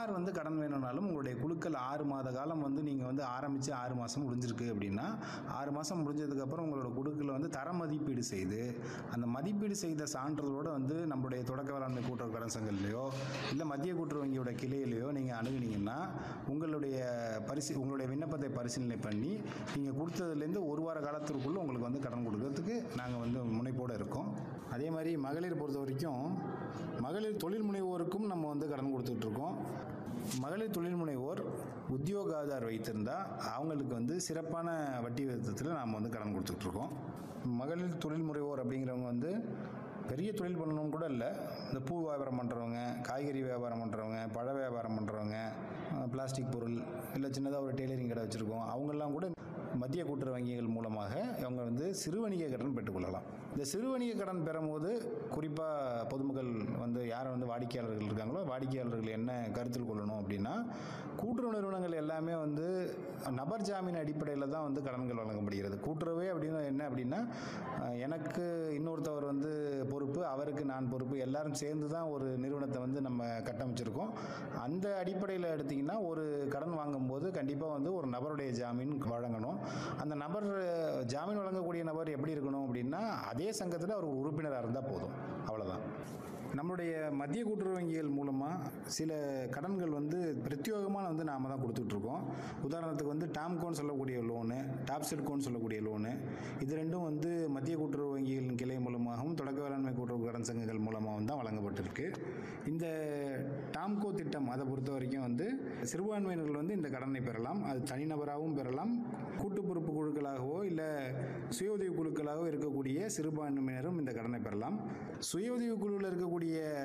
யார் வந்து கடன் வேணும்னாலும் உங்களுடைய குழுக்கள் ஆறு மாத காலம் வந்து நீங்கள் வந்து ஆரம்பித்து ஆறு மாதம் முடிஞ்சிருக்கு அப்படின்னா ஆறு மாதம் முடிஞ்சதுக்கப்புறம் உங்களோட குழுக்களை வந்து தர மதிப்பீடு செய்து அந்த மதிப்பீடு செய்த சான்றிதழோடு வந்து நம்மளுடைய தொடக்க வேளாண்மை கூட்டுறவு கடன் சங்கத்திலையோ இல்லை மத்திய கூட்டுறவு வங்கியோட கிளையிலையோ நீங்கள் அணுகுனீங்கன்னா உங்களுடைய பரிசு உங்களுடைய விண்ணப்பத்தை பரிசீலனை பண்ணி நீங்கள் கொடுத்ததுலேருந்து ஒரு வார காலத்திற்குள்ளே உங்களுக்கு வந்து கடன் கொடுக்கறதுக்கு நாங்கள் வந்து முனைப்போடு இருக்கோம் அதே மாதிரி மகளிர் பொறுத்த வரைக்கும் மகளிர் தொழில் முனைவோருக்கும் நம்ம வந்து கடன் கொடுத்துட்ருக்கோம் மகளிர் தொழில் முனைவோர் உத்தியோக ஆதார் வைத்திருந்தால் அவங்களுக்கு வந்து சிறப்பான வட்டி விகிதத்தில் நாம் வந்து கடன் கொடுத்துட்ருக்கோம் மகளிர் தொழில் முனைவோர் அப்படிங்கிறவங்க வந்து பெரிய தொழில் பண்ணணும் கூட இல்லை இந்த பூ வியாபாரம் பண்ணுறவங்க காய்கறி வியாபாரம் பண்ணுறவங்க பழ வியாபாரம் பண்ணுறவங்க பிளாஸ்டிக் பொருள் இல்லை சின்னதாக ஒரு டெய்லரிங் கடை வச்சுருக்கோம் அவங்கெல்லாம் கூட மத்திய கூட்டுறவு வங்கிகள் மூலமாக அவங்க வந்து சிறு வணிக கடன் பெற்றுக்கொள்ளலாம் இந்த சிறு வணிக கடன் பெறும்போது குறிப்பாக பொதுமக்கள் வந்து யார் வந்து வாடிக்கையாளர்கள் இருக்காங்களோ வாடிக்கையாளர்கள் என்ன கருத்தில் கொள்ளணும் அப்படின்னா கூட்டுறவு நிறுவனங்கள் எல்லாமே வந்து நபர் ஜாமீன் அடிப்படையில் தான் வந்து கடன்கள் வழங்கப்படுகிறது கூட்டுறவே அப்படின்னு என்ன அப்படின்னா அஹ், எனக்கு இன்னொருத்தவர் வந்து பொறுப்பு அவருக்கு நான் பொறுப்பு எல்லாரும் சேர்ந்து தான் ஒரு நிறுவனத்தை வந்து நம்ம கட்டமைச்சிருக்கோம் அந்த அடிப்படையில் எடுத்திங்கன்னா ஒரு கடன் வாங்கும்போது கண்டிப்பாக வந்து ஒரு நபருடைய ஜாமீன் வழங்கணும் அந்த நபர் ஜாமீன் வழங்கக்கூடிய நபர் எப்படி இருக்கணும் அப்படின்னா அதே சங்கத்தில் அவர் உறுப்பினராக இருந்தால் போதும் அவ்வளோதான் நம்மளுடைய மத்திய கூட்டுறவு வங்கிகள் மூலமாக சில கடன்கள் வந்து பிரத்யோகமாக வந்து நாம தான் கொடுத்துட்ருக்கோம் உதாரணத்துக்கு வந்து டாம்கோன்னு சொல்லக்கூடிய லோனு டாப்செட்கோன்னு சொல்லக்கூடிய லோனு இது ரெண்டும் வந்து மத்திய கூட்டுறவு வங்கிகளின் கிளை மூலமாகவும் தொடக்க வேளாண்மை கூட்டுறவு கடன் சங்கங்கள் மூலமாகவும் தான் வழங்கப்பட்டிருக்கு இந்த டாம்கோ திட்டம் அதை பொறுத்த வரைக்கும் வந்து சிறுபான்மையினர்கள் வந்து இந்த கடனை பெறலாம் அது தனிநபராகவும் பெறலாம் கூட்டு பொறுப்பு குழுக்களாகவோ இல்லை சுய உதவி குழுக்களாகவோ இருக்கக்கூடிய சிறுபான்மையினரும் இந்த கடனை பெறலாம் சுய உதவி குழுவில் இருக்கக்கூடிய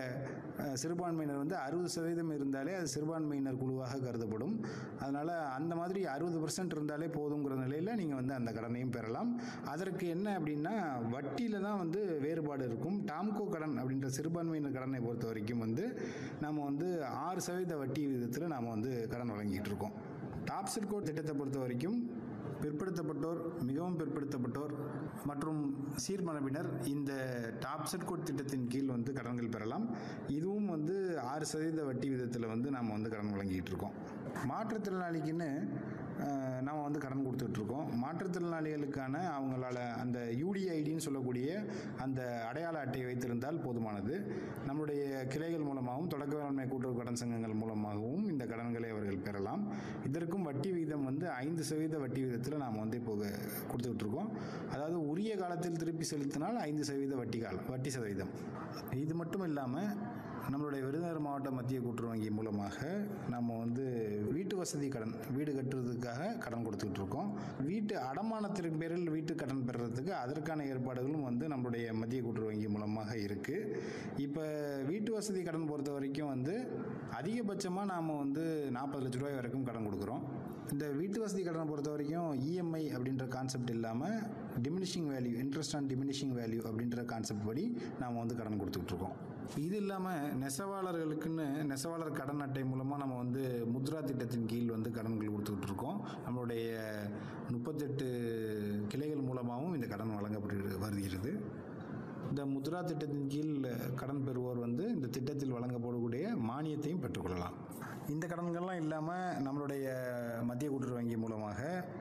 அஹ், சிறுபான்மையினர் வந்து அறுபது சதவீதம் இருந்தாலே அது சிறுபான்மையினர் குழுவாக கருதப்படும் அதனால் அந்த மாதிரி அறுபது பர்சன்ட் இருந்தாலே போதுங்கிற நிலையில் நீங்கள் வந்து அந்த கடனையும் பெறலாம் அதற்கு என்ன அப்படின்னா வட்டியில் தான் வந்து வேறுபாடு இருக்கும் டாம்கோ கடன் அப்படின்ற சிறுபான்மையினர் கடனை பொறுத்த வரைக்கும் வந்து நம்ம வந்து ஆறு சதவீத வட்டி விகிதத்தில் நாம் வந்து கடன் வழங்கிட்டு இருக்கோம் டாப் சிற்கோட் திட்டத்தை பொறுத்த வரைக்கும் பிற்படுத்தப்பட்டோர் மிகவும் பிற்படுத்தப்பட்டோர் மற்றும் சீர்மரபினர் இந்த டாப் செட்கோட் திட்டத்தின் கீழ் வந்து கடன்கள் பெறலாம் இதுவும் வந்து ஆறு சதவீத வட்டி விதத்தில் வந்து நாம் வந்து கடன் வழங்கிட்டு இருக்கோம் மாற்றுத்திறனாளிக்குன்னு அஹ், நாம் வந்து கடன் கொடுத்துட்ருக்கோம் மாற்றுத்திறனாளிகளுக்கான அவங்களால அந்த யூடிஐடின்னு சொல்லக்கூடிய அந்த அடையாள அட்டை வைத்திருந்தால் போதுமானது நம்முடைய கிளைகள் மூலமாகவும் தொடக்க வேளாண்மை கூட்டுறவு கடன் சங்கங்கள் மூலமாகவும் இந்த கடன்களை அவர்கள் பெறலாம் இதற்கும் வட்டி விகிதம் வந்து ஐந்து சதவீத வட்டி விகிதத்தில் நாம் வந்து இப்போ கொடுத்துக்கிட்டு இருக்கோம் அதாவது உரிய காலத்தில் திருப்பி செலுத்தினால் ஐந்து சதவீத வட்டி காலம் வட்டி சதவீதம் இது மட்டும் இல்லாமல் நம்மளுடைய விருதுநகர் மாவட்ட மத்திய கூட்டுறவு வங்கி மூலமாக நம்ம வந்து வீட்டு வசதி கடன் வீடு கட்டுறதுக்காக கடன் கொடுத்துக்கிட்டு இருக்கோம் வீட்டு அடமானத்தின் பேரில் வீட்டு கடன் பெறுறதுக்கு அதற்கான ஏற்பாடுகளும் வந்து நம்மளுடைய மத்திய கூட்டுறவு வங்கி மூலமாக இருக்குது இப்போ வீட்டு வசதி கடன் பொறுத்த வரைக்கும் வந்து அதிகபட்சமாக நாம் வந்து நாற்பது லட்ச ரூபாய் வரைக்கும் கடன் கொடுக்குறோம் இந்த வீட்டு வசதி கடனை பொறுத்த வரைக்கும் இஎம்ஐ அப்படின்ற கான்செப்ட் இல்லாமல் diminishing value interest on diminishing value அப்படின்ற கான்செப்ட் படி நாம் வந்து கடன் கொடுத்துக்கிட்டு இருக்கோம் இது இல்லாமல் நெசவாளர்களுக்குன்னு நெசவாளர் கடன் அட்டை மூலமாக நம்ம வந்து முத்ரா திட்டத்தின் கீழ் வந்து கடன்கள் கொடுத்துக்கிட்டு இருக்கோம் நம்மளுடைய முப்பத்தெட்டு கிளைகள் மூலமாகவும் இந்த கடன் வழங்கப்பட்டு வருகிறது இந்த முத்ரா திட்டத்தின் கீழ் கடன் பெறுவோர் வந்து இந்த திட்டத்தில் வழங்கப்படக்கூடிய மானியத்தையும் பெற்றுக்கொள்ளலாம் இந்த கடன்கள்லாம் இல்லாமல் நம்மளுடைய மத்திய கூட்டுறவு வங்கி மூலமாக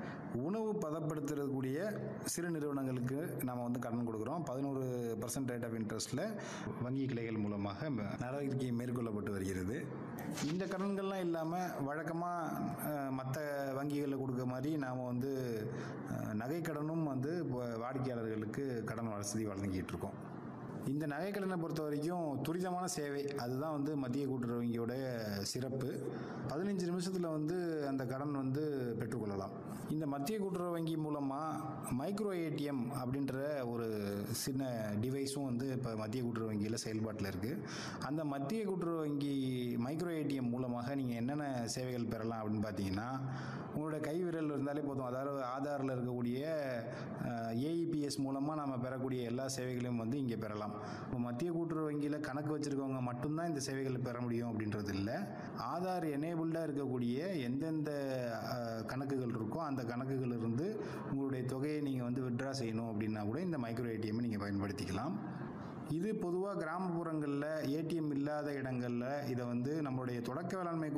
உணவு பதப்படுத்தக்கூடிய சிறு நிறுவனங்களுக்கு நாம் வந்து கடன் கொடுக்குறோம் பதினோரு பர்சன்ட் ரேட் ஆஃப் இன்ட்ரெஸ்ட்டில் வங்கி கிளைகள் மூலமாக நடவடிக்கை மேற்கொள்ளப்பட்டு வருகிறது இந்த கடன்கள்லாம் இல்லாமல் வழக்கமாக மற்ற வங்கிகளில் கொடுக்க மாதிரி நாம் வந்து அஹ், நகைக்கடனும் வந்து இப்போ வாடிக்கையாளர்களுக்கு கடன் வசதி வழங்கிட்டு இருக்கோம் இந்த நகைக்கடனை பொறுத்த வரைக்கும் துரிதமான சேவை அதுதான் வந்து மத்திய கூட்டுறவு வங்கியோட சிறப்பு பதினஞ்சு நிமிஷத்தில் வந்து அந்த கடன் வந்து பெற்றுக்கொள்ளலாம் இந்த மத்திய கூட்டுறவு வங்கி மூலமாக மைக்ரோ ஏடிஎம் அப்படின்ற ஒரு சின்ன டிவைஸும் வந்து இப்போ மத்திய கூட்டுறவு வங்கியில் செயல்பாட்டில் இருக்குது அந்த மத்திய கூட்டுறவு வங்கி மைக்ரோ ஏடிஎம் மூலமாக நீங்கள் என்னென்ன சேவைகள் பெறலாம் அப்படின்னு பார்த்தீங்கன்னா உங்களோட கை விரல் இருந்தாலே போதும் அதாவது ஆதாரில் இருக்கக்கூடிய ஏஇபிஎஸ் மூலமாக நம்ம பெறக்கூடிய எல்லா சேவைகளையும் வந்து இங்கே பெறலாம் இப்போ மத்திய கூட்டுறவு வங்கியில் கணக்கு வச்சுருக்கவங்க மட்டும்தான் இந்த சேவைகளை பெற முடியும் அப்படின்றது இல்லை ஆதார் எனேபிள்டாக இருக்கக்கூடிய எந்தெந்த அஹ், கணக்குகள் இருக்கோ அந்த கணக்குகள் இருந்து உங்களுடைய தொகையை நீங்கள் வந்து விட்ரா செய்யணும் அப்படின்னா கூட இந்த மைக்ரோ ஏடிஎம்மை நீங்கள் பயன்படுத்திக்கலாம் இது பொதுவாக கிராமப்புறங்களில் ஏடிஎம் இல்லாத இடங்களில் இதை வந்து நம்மளுடைய தொடக்க வேளாண்மை